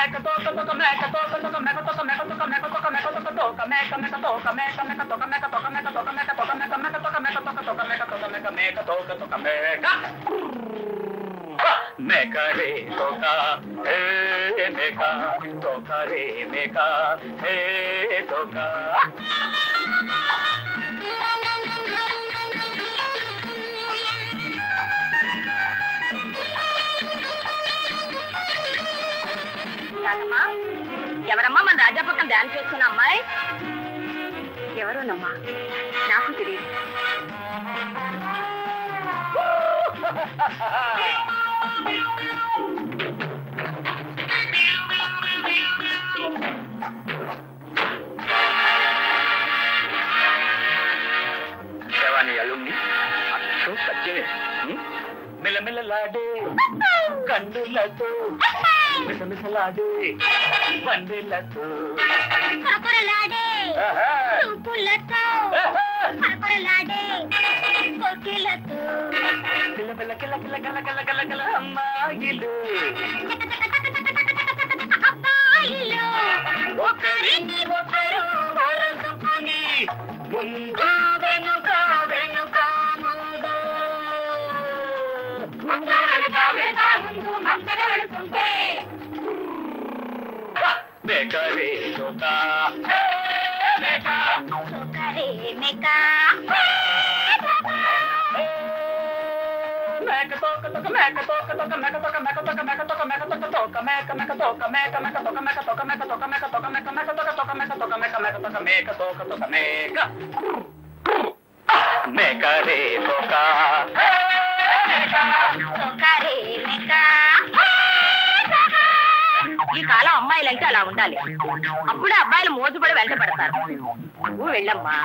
మేక తోక తోక మేక తోక తోక మేక తోక మేక తోక మేక తోక మేక తోక తోక మేక మేక తోక మేక మేక తోక మేక తోక మేక తోక మేక తోక మేక మేక తోక మేక తోక తోక మేక తోక మేక మేక తోక తోక మేక మేక రే తోక హే మేక తోక రే మేక హే తోక రాదమ్మా ఎవరమ్మా మన రాజా పక్కన డాన్స్ చేస్తున్న అమ్మాయి ఎవరోనమ్మా నాకు తెలియదు శవాని అలుమ్ని అచ్చం సత్యమే ఉం? మిలమిలలాడే కన్నులతో మిసమిసలాడే వందెలతో కపరలాడే ఆహా! చూపులతో ఆహా! కపరలాడే కోకిలతో కిలకిల కిల కిల కిల కిల కిల కిల అమ్మాయిలు అబ్బాయిలు ఒకరిని ఒకరు వరసుకుని ముందు వెనుక వెనుక ముందు ముందు వెనుక వెనుక ముందు మంటగా వెళుతుంటే బేకరే చోక సోకరే మేక మేక తోక తోక మేక తోక తోక మేక తోక మేక తోక మేక తోక మేక తోక తోక మేక మేక తోక మేక మేక తోక మేక తోక మేక తోక మేక తోక మేక మేక తోక తోక మేక తోక మేక మేక తోక మేక తోక తోక మేక మేక రే తోక సోకరే మేక ఈ కాలం అమ్మాయిలంటే అలా ఉండాలి అప్పుడే అబ్బాయిలు మోజుపడి వెంట పడతారు నువ్వు వెళ్ళమ్మా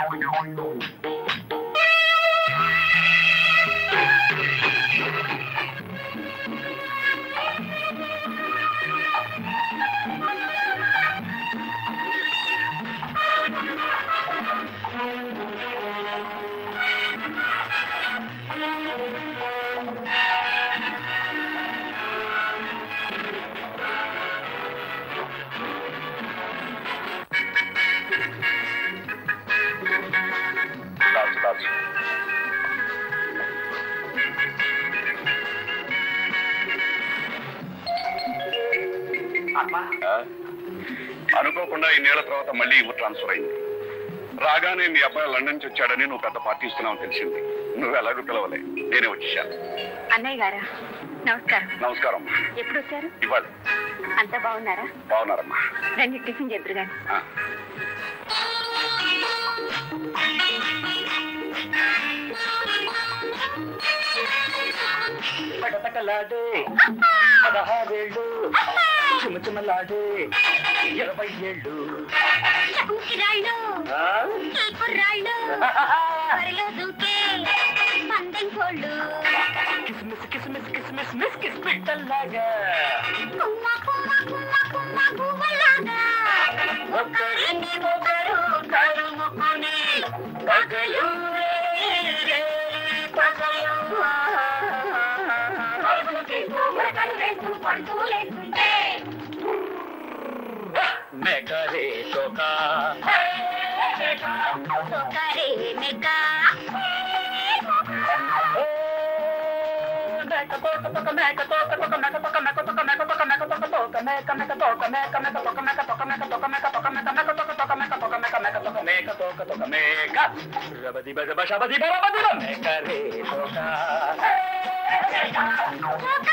దాచు దాచు అమ్మా అనుకోకుండా ఈ నెల తర్వాత మళ్ళీ ఊరు ట్రాన్స్ఫర్ అయింది రాగానే మీ అబ్బాయి లండన్ నుంచి వచ్చాడని నువ్వు పెద్ద పార్టీ ఇస్తున్నావు తెలిసింది నువ్వు ఎలాగో పిలవలే నేనే వచ్చేసాను అన్నయ్య గారా నమస్కారం నమస్కారం అమ్మా ఎప్పుడు వచ్చారు ఇవ్వాలి అంత బాగున్నారా బాగున్నారమ్మా రండి టిఫిన్ చెద్దరు గాని ఆ. పడపటలాడే పదహారేళ్ళు చిమచిమలాడే ఇరవై ఏళ్ళు చంకిరాళ్ళు ఆ? కుర్రాళ్ళు బరిలో దూకే పందెం కోళ్ళు కిస్మిస్ కిస్మిస్ కిస్మిస్ మిస్ కిస్ పిట్టల్లాగా కుమ్మ కుమ్మ కుమ్మ కుమ్మ గువ్వలాగా ఒకరిని ఒకరు తరుముకుని పగలు వేరే పగలు పరుగులకి గుమ్మడికాయలు వేస్తూ పడుతూ లేకుంటే మెకరే తోక సోకరే మేక మేక తోక తోక మేక తోక తోక మేక తోక మేక తోక మేక తోక మేక తోక తోక మేక మేక తోక మేక మేక తోక మేక తోక మేక తోక మేక తోక మేక మేక తోక తోక మేక తోక మేక మేక తోక మేక తోక తోక మేక రబది బజ బష బది బరబది మేక రే తోక సోకరే